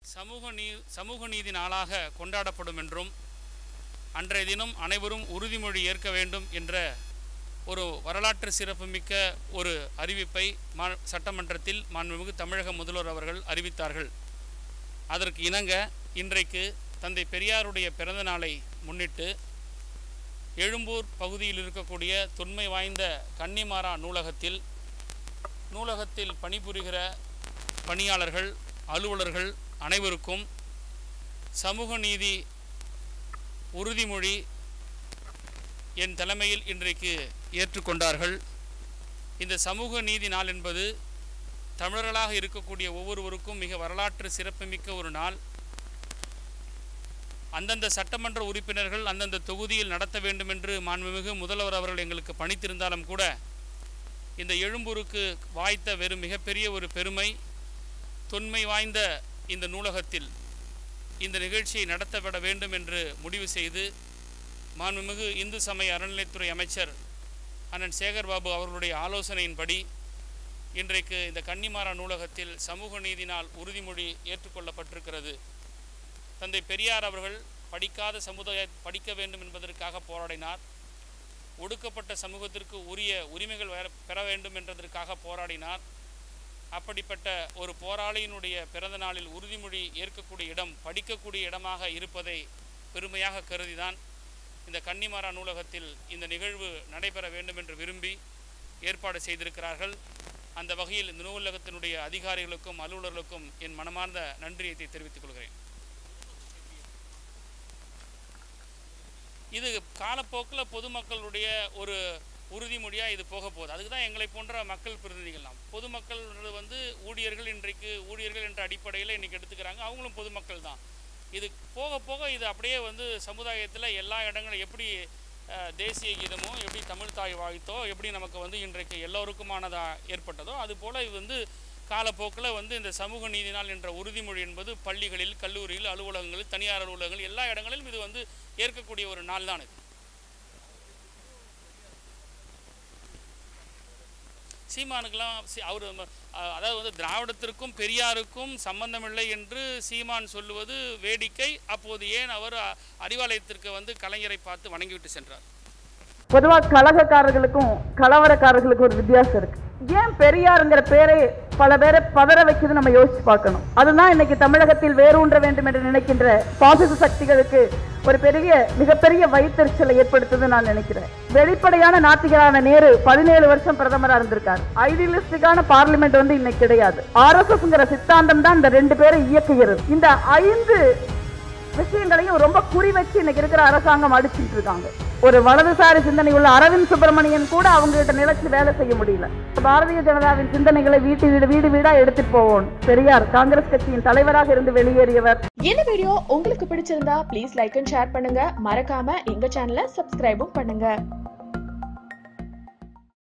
சமூக நீ சமூக நீதி நாளாக கொண்டாடப்படும் என்றும் அன்றைய தினம் அனைவரும் உறுதிமொழி ஏற்க வேண்டும் என்ற ஒரு வரலாற்று சிறப்புமிக்க ஒரு அறிவிப்பை மா சட்டமன்றத்தில் மாண்புமிகு தமிழக முதல்வர் அவர்கள் அறிவித்தார்கள் அதற்கு இணங்க இன்றைக்கு தந்தை பெரியாருடைய பிறந்த நாளை முன்னிட்டு எழும்பூர் பகுதியில் இருக்கக்கூடிய தொன்மை வாய்ந்த கன்னிமாரா நூலகத்தில் நூலகத்தில் பணிபுரிகிற பணியாளர்கள் அலுவலர்கள் அனைவருக்கும் சமூக நீதி உறுதிமொழி என் தலைமையில் இன்றைக்கு ஏற்றுக்கொண்டார்கள் இந்த சமூக நீதி நாள் என்பது தமிழர்களாக இருக்கக்கூடிய ஒவ்வொருவருக்கும் மிக வரலாற்று சிறப்புமிக்க ஒரு நாள் அந்தந்த சட்டமன்ற உறுப்பினர்கள் அந்தந்த தொகுதியில் நடத்த வேண்டும் என்று மாண்புமிகு முதல்வர் அவர்கள் எங்களுக்கு பணித்திருந்தாலும் கூட இந்த எழும்பூருக்கு வாய்த்த வெறும் மிகப்பெரிய ஒரு பெருமை தொன்மை வாய்ந்த இந்த நூலகத்தில் இந்த நிகழ்ச்சியை நடத்தப்பட வேண்டும் என்று முடிவு செய்து மாண்புமிகு இந்து சமய அறநிலைத்துறை அமைச்சர் அண்ணன் சேகர்பாபு அவர்களுடைய ஆலோசனையின்படி இன்றைக்கு இந்த கன்னிமாரா நூலகத்தில் சமூக நீதி நாள் உறுதிமொழி ஏற்றுக்கொள்ளப்பட்டிருக்கிறது தந்தை பெரியார் அவர்கள் படிக்காத சமுதாய படிக்க வேண்டும் என்பதற்காக போராடினார் ஒடுக்கப்பட்ட சமூகத்திற்கு உரிய உரிமைகள் வேற- பெற வேண்டும் என்றதற்காக போராடினார் அப்படிப்பட்ட ஒரு போராளியினுடைய பிறந்த நாளில் உறுதிமொழி ஏற்கக்கூடிய இடம் படிக்கக்கூடிய இடமாக இருப்பதை பெருமையாக கருதிதான் இந்த கன்னிமாரா நூலகத்தில் இந்த நிகழ்வு நடைபெற வேண்டும் என்று விரும்பி ஏற்பாடு செய்திருக்கிறார்கள் அந்த வகையில் இந்த நூலகத்தினுடைய அதிகாரிகளுக்கும் அலுவலர்களுக்கும் என் மனமார்ந்த நன்றியை தெரிவித்துக் கொள்கிறேன் இது காலப்போக்கில் பொதுமக்களுடைய ஒரு உறுதிமொழியாக இது போக போகுது அதுக்கு தான் எங்களை போன்ற மக்கள் பிரதிநிதிகள்லாம் பொதுமக்கள் வந்து ஊழியர்கள் இன்றைக்கு ஊழியர்கள் என்ற அடிப்படையில் இன்றைக்கி எடுத்துக்கிறாங்க அவங்களும் பொதுமக்கள் தான் இது போக போக இது அப்படியே வந்து சமுதாயத்தில் எல்லா இடங்களும் எப்படி அஹ், தேசிய கீதமோ எப்படி தமிழ் தாய் வாழ்த்தோ எப்படி நமக்கு வந்து இன்றைக்கு எல்லோருக்குமானதாக ஏற்பட்டதோ அதுபோல் இது வந்து காலப்போக்கில் வந்து இந்த சமூக நீதி நாள் என்ற உறுதிமொழி என்பது பள்ளிகளில் கல்லூரியில் அலுவலகங்களில் தனியார் அலுவலகங்கள் எல்லா இடங்களிலும் இது வந்து ஏற்கக்கூடிய ஒரு நாள் தான் இது சீமானுக்கெல்லாம் சி- அவர் ம- அஹ் அதாவது வந்து திராவிடத்திற்கும் பெரியாருக்கும் சம்பந்தமில்லை என்று சீமான் சொல்லுவது வேடிக்கை அப்போது ஏன் அவர் அ- அறிவாலயத்திற்கு வந்து கலைஞரை பார்த்து வணங்கிவிட்டு சென்றார் பொதுவா கலகக்காரர்களுக்கும் கலவரக்காரர்களுக்கும் ஒரு வித்தியாசம் இருக்கு ஏன் பெரியாருங்கிற பேரை பல பேரை பதற வைக்குது நம்ம யோசிச்சு பார்க்கணும் அதுதான் இன்னைக்கு தமிழகத்தில் வேரூன்ற வேண்டும் என்று நினைக்கின்ற பாசிச சக்திகளுக்கு ஒரு பெரிய மிகப்பெரிய வயிற்றுச்சலை ஏற்படுத்துது நான் நினைக்கிறேன் வெளிப்படையான நாத்திகரான நேரு பதினேழு வருஷம் பிரதமரா இருந்திருக்காரு ஐடியலிஸ்டிக்கான பார்லிமெண்ட் வந்து இன்னைக்கு கிடையாது ஆர்எஸ்எஸ்ங்கிற சித்தாந்தம் தான் இந்த ரெண்டு பேரை இயக்குகிறது இந்த ஐந்து விஷயங்களையும் ரொம்ப குறி வச்சு இன்னைக்கு இருக்கிற அரசாங்கம் அடிச்சிட்டு இருக்காங்க ஒரு வலதுசாரி சிந்தனை உள்ள அரவிந்த் சுப்பிரமணியன் கூட அவங்க கிட்ட நிலைச்சு வேலை செய்ய முடியல பாரதிய ஜனதாவின் சிந்தனைகளை வீட்டு வீடு வீடு வீடா எடுத்துட்டு போவோம் பெரியார் காங்கிரஸ் கட்சியின் தலைவராக இருந்து வெளியேறியவர் இந்த வீடியோ உங்களுக்கு பிடிச்சிருந்தா ப்ளீஸ் லைக் அண்ட் ஷேர் பண்ணுங்க மறக்காம எங்க சேனலை சப்ஸ்கிரைபும் பண்ணுங்க